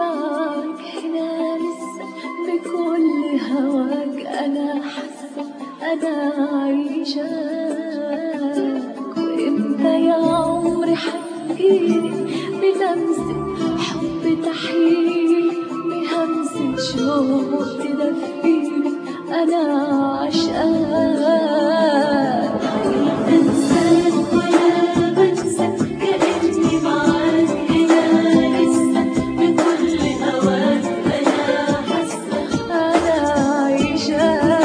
معاك هنا لسه بكل هواك أنا حاسة أنا عايشاك وإمتى يا عمري حتجيلي بلمسة حب تحييلي بهمسة شوق تدفيني أنا عشقاك أنساك ولا بنسى كأني معاك هنا لسه بكل هواك أنا حاسة أنا عايشاك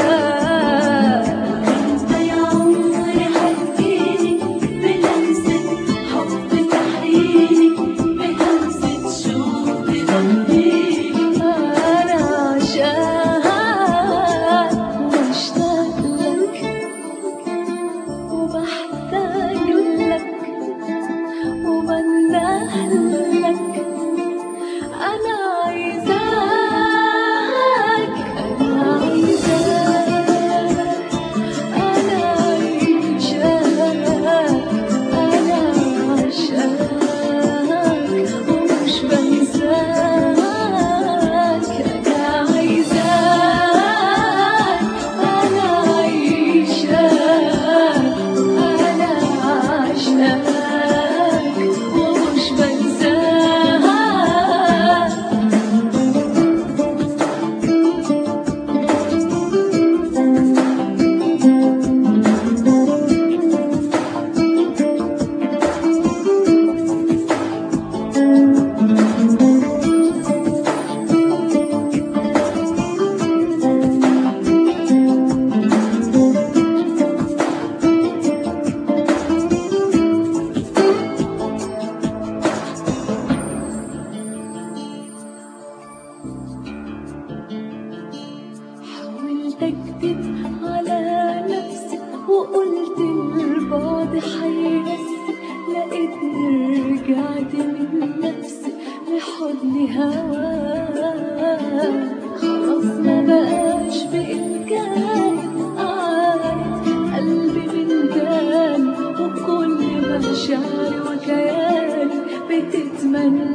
أنت يا عمري حبيني بلمسة حب تحييني بهمسة شوق تدفيني أنا عشاق مشتاق لك وبحتاج لك وبنده لك أنا عايزاك أنا عايزاك أنا عايشاك أنا عشاك ومش بنساك أنا عايزاك أنا عايشاك أنا عشاك ومش بنساك حاولت اكتب على نفسي وقلت البعد حيرسي لقيتني رجعت من نفسي لحضن هواك خلاص ما بقاش بإمكاني أعرف قلبي من تاني وكل مشاعري وكياني بتتمنى